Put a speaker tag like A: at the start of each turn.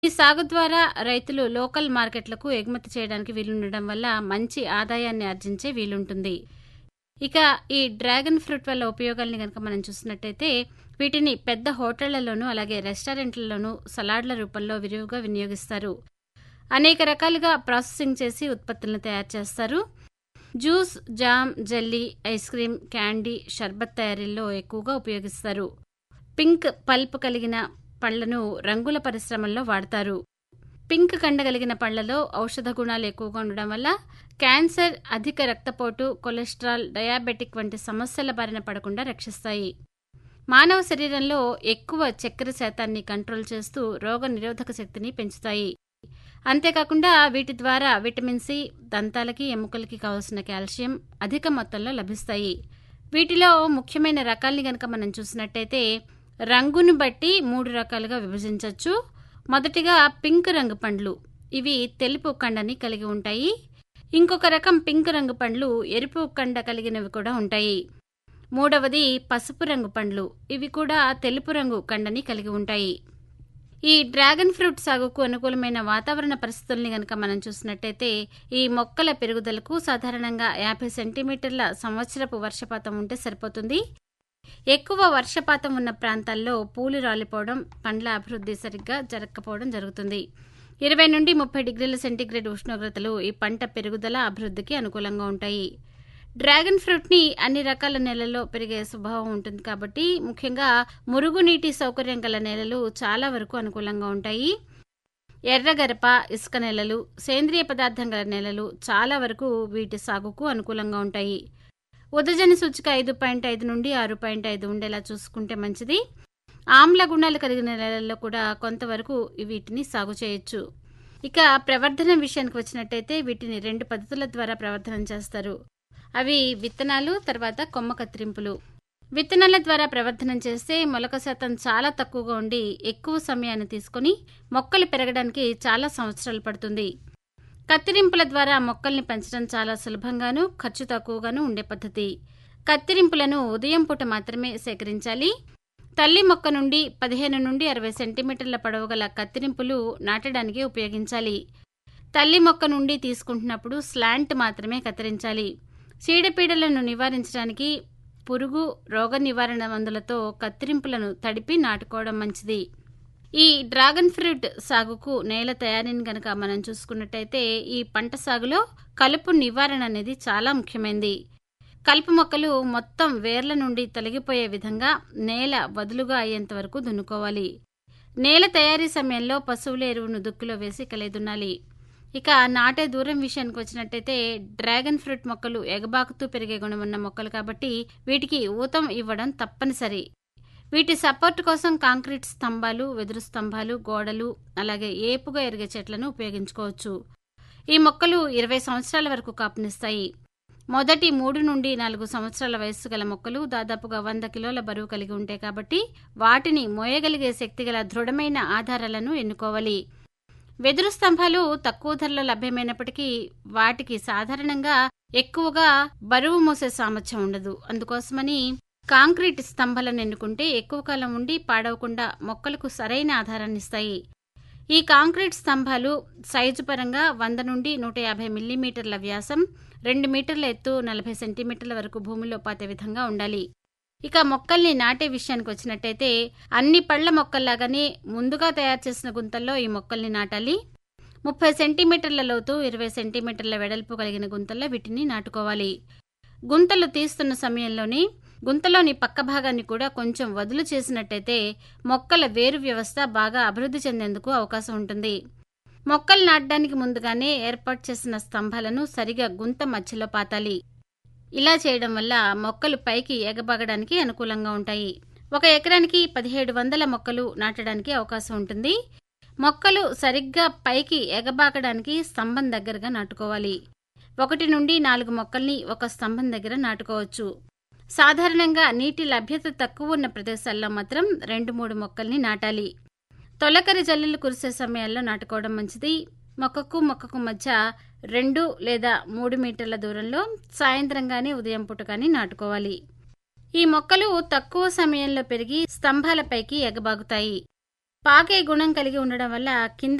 A: ఈ సాగు ద్వారా రైతులు లోకల్ మార్కెట్లకు ఎగుమతి చేయడానికి వీలుండడం వల్ల మంచి ఆదాయాన్ని ఆర్జించే వీలుంటుంది ఇక ఈ డ్రాగన్ ఫ్రూట్ వల్ల ఉపయోగాల్ని కనుక మనం చూసినట్టయితే వీటిని పెద్ద హోటళ్లలోనూ అలాగే రెస్టారెంట్లలోనూ సలాడ్ల రూపంలో విరివిగా వినియోగిస్తారు అనేక రకాలుగా ప్రాసెసింగ్ చేసి ఉత్పత్తులను తయారు చేస్తారు juice jam jelly ice cream candy షర్బత్ తయారీల్లో ఎక్కువగా ఉపయోగిస్తారు పింక్ పల్ప్ కలిగిన పళ్లను రంగుల పరిశ్రమల్లో వాడతారు పింక్ కండ కలిగిన పళ్లలో ఔషధ గుణాలు ఎక్కువగా ఉండడం వల్ల క్యాన్సర్ అధిక రక్తపోటు కొలెస్ట్రాల్ డయాబెటిక్ వంటి సమస్యల బారిన పడకుండా రక్షిస్తాయి మానవ శరీరంలో ఎక్కువ చక్కెర శాతాన్ని కంట్రోల్ చేస్తూ రోగ నిరోధక శక్తిని పెంచుతాయి అంతేకాకుండా వీటి ద్వారా విటమిన్ సి దంతాలకి ఎముకలకి కావలసిన కాల్షియం అధిక మొత్తంలో లభిస్తాయి వీటిలో ముఖ్యమైన రకాల్ని గనక మనం చూసినట్టయితే రంగును బట్టి మూడు రకాలుగా విభజించవచ్చు మొదటిగా పింక్ రంగు పండ్లు ఇవి తెలుపు కండని కలిగి ఉంటాయి ఇంకొక రకం పింక్ రంగు పండ్లు ఎరుపు కండ కలిగినవి కూడా ఉంటాయి మూడవది పసుపు రంగు పండ్లు ఇవి కూడా తెలుపు రంగు కండని కలిగి ఉంటాయి ఈ డ్రాగన్ ఫ్రూట్ సాగుకు అనుకూలమైన వాతావరణ పరిస్థితుల్ని గనక మనం చూసినట్టయితే ఈ మొక్కల పెరుగుదలకు సాధారణంగా యాభై సెంటీమీటర్ల సంవత్సరపు వర్షపాతం ఉంటే సరిపోతుంది ఎక్కువ వర్షపాతం ఉన్న ప్రాంతాల్లో పూలు రాలిపోవడం పండ్ల అభివృద్ధి సరిగ్గా జరగకపోవడం జరుగుతుంది ఇరవై నుండి ముప్పై డిగ్రీల సెంటీగ్రేడ్ ఉష్ణోగ్రతలు ఈ పంట పెరుగుదల అభివృద్ధికి అనుకూలంగా ఉంటాయి డ్రాగన్ ఫ్రూట్ ని అన్ని రకాల నేలల్లో పెరిగే స్వభావం ఉంటుంది కాబట్టి ముఖ్యంగా మురుగునీటి సౌకర్యం గల నేలలు చాలా వరకు అనుకూలంగా ఉంటాయి ఎర్రగరప ఇసుక నేలలు సేంద్రియ పదార్థం గల నేలలు చాలా వరకు వీటి సాగుకు అనుకూలంగా ఉంటాయి ఉదజని సూచిక ఐదు పాయింట్ ఐదు నుండి ఆరు పాయింట్ ఐదు ఉండేలా చూసుకుంటే మంచిది ఆమ్ల గుణాలు కలిగిన నేలల్లో కూడా కొంతవరకు వీటిని సాగు చేయొచ్చు ఇక ప్రవర్ధన విషయానికి వచ్చినట్టయితే వీటిని రెండు పద్ధతుల ద్వారా ప్రవర్ధనం చేస్తారు అవి విత్తనాలు తర్వాత కొమ్మ కత్తిరింపులు విత్తనాల ద్వారా ప్రవర్ధనం చేస్తే మొలక శాతం చాలా తక్కువగా ఉండి ఎక్కువ సమయాన్ని తీసుకొని మొక్కలు పెరగడానికి చాలా సంవత్సరాలు పడుతుంది కత్తిరింపుల ద్వారా మొక్కల్ని పెంచడం చాలా సులభంగాను ఖర్చు తక్కువగాను ఉండే పద్ధతి కత్తిరింపులను ఉదయం పూట మాత్రమే సేకరించాలి తల్లి మొక్క నుండి పదిహేను నుండి అరవై సెంటీమీటర్ల పొడవు గల కత్తిరింపులు నాటడానికి ఉపయోగించాలి తల్లి మొక్క నుండి తీసుకుంటున్నప్పుడు స్లాంట్ మాత్రమే కత్తిరించాలి చీడపీడలను నివారించడానికి పురుగు రోగ నివారణ మందులతో కత్తిరింపులను తడిపి నాటుకోవడం మంచిది ఈ డ్రాగన్ ఫ్రూట్ సాగుకు నేల తయారీని గనక మనం చూసుకున్నట్టయితే ఈ పంట సాగులో కలుపు నివారణ అనేది చాలా ముఖ్యమైనది కలుపు మొక్కలు మొత్తం వేర్ల నుండి తొలగిపోయే విధంగా నేల వదులుగా అయ్యేంత వరకు దున్నుకోవాలి నేల తయారీ సమయంలో పశువుల ఎరువును దుక్కులో వేసి కలిదున్నాలి ఇక నాటే దూరం విషయానికి వచ్చినట్టయితే డ్రాగన్ ఫ్రూట్ మొక్కలు ఎగబాకుతూ పెరిగే గుణం ఉన్న మొక్కలు కాబట్టి వీటికి ఊతం ఇవ్వడం తప్పనిసరి వీటి సపోర్ట్ కోసం కాంక్రీట్ స్తంభాలు వెదురు స్తంభాలు గోడలు అలాగే ఏపుగా ఎరిగే చెట్లను ఉపయోగించుకోవచ్చు ఈ మొక్కలు ఇరవై సంవత్సరాల వరకు కాపునిస్తాయి మొదటి మూడు నుండి నాలుగు సంవత్సరాల వయస్సు గల మొక్కలు దాదాపుగా వంద కిలోల బరువు కలిగి ఉంటాయి కాబట్టి వాటిని మోయగలిగే శక్తిగల దృఢమైన ఆధారాలను ఎన్నుకోవాలి వెదురు స్తంభాలు తక్కువ ధరలో లభ్యమైనప్పటికీ వాటికి సాధారణంగా ఎక్కువగా బరువు మోసే సామర్థ్యం ఉండదు అందుకోసమని కాంక్రీట్ స్తంభాలను ఎన్నుకుంటే ఎక్కువ కాలం ఉండి పాడవకుండా మొక్కలకు సరైన ఆధారాన్ని ఇస్తాయి ఈ కాంక్రీట్ స్తంభాలు సైజు పరంగా వంద నుండి నూట యాభై మిల్లీమీటర్ల వ్యాసం రెండు మీటర్ల ఎత్తు నలభై సెంటీమీటర్ల వరకు భూమిలో పాతే విధంగా ఉండాలి ఇక మొక్కల్ని నాటే విషయానికి వచ్చినట్టయితే అన్ని పళ్ల మొక్కల్లాగానే ముందుగా తయారు చేసిన గుంతల్లో ఈ మొక్కల్ని నాటాలి ముప్పై సెంటీమీటర్ల లోతు ఇరవై సెంటీమీటర్ల వెడల్పు కలిగిన గుంతల్లో వీటిని నాటుకోవాలి గుంతలు తీస్తున్న సమయంలోనే గుంతలోని పక్క భాగాన్ని కూడా కొంచెం వదులు చేసినట్టయితే మొక్కల వేరు వ్యవస్థ బాగా అభివృద్ధి చెందేందుకు అవకాశం ఉంటుంది మొక్కలు నాటడానికి ముందుగానే ఏర్పాటు చేసిన స్తంభాలను సరిగా గుంత మధ్యలో పాతాలి ఇలా చేయడం వల్ల మొక్కలు పైకి ఎగబాగడానికి అనుకూలంగా ఉంటాయి ఒక ఎకరానికి పదిహేడు వందల మొక్కలు నాటడానికి అవకాశం ఉంటుంది మొక్కలు సరిగ్గా పైకి ఎగబాకడానికి స్తంభం దగ్గరగా నాటుకోవాలి ఒకటి నుండి నాలుగు మొక్కల్ని ఒక స్తంభం దగ్గర నాటుకోవచ్చు సాధారణంగా నీటి లభ్యత తక్కువ ఉన్న ప్రదేశాల్లో మాత్రం రెండు మూడు మొక్కల్ని నాటాలి తొలకరి జల్లులు కురిసే సమయాల్లో నాటుకోవడం మంచిది మొక్కకు మొక్కకు మధ్య రెండు లేదా మూడు మీటర్ల దూరంలో సాయంత్రం గాని ఉదయం పూట కానీ నాటుకోవాలి ఈ మొక్కలు తక్కువ సమయంలో పెరిగి స్తంభాలపైకి ఎగబాగుతాయి పాకే గుణం కలిగి ఉండడం వల్ల కింద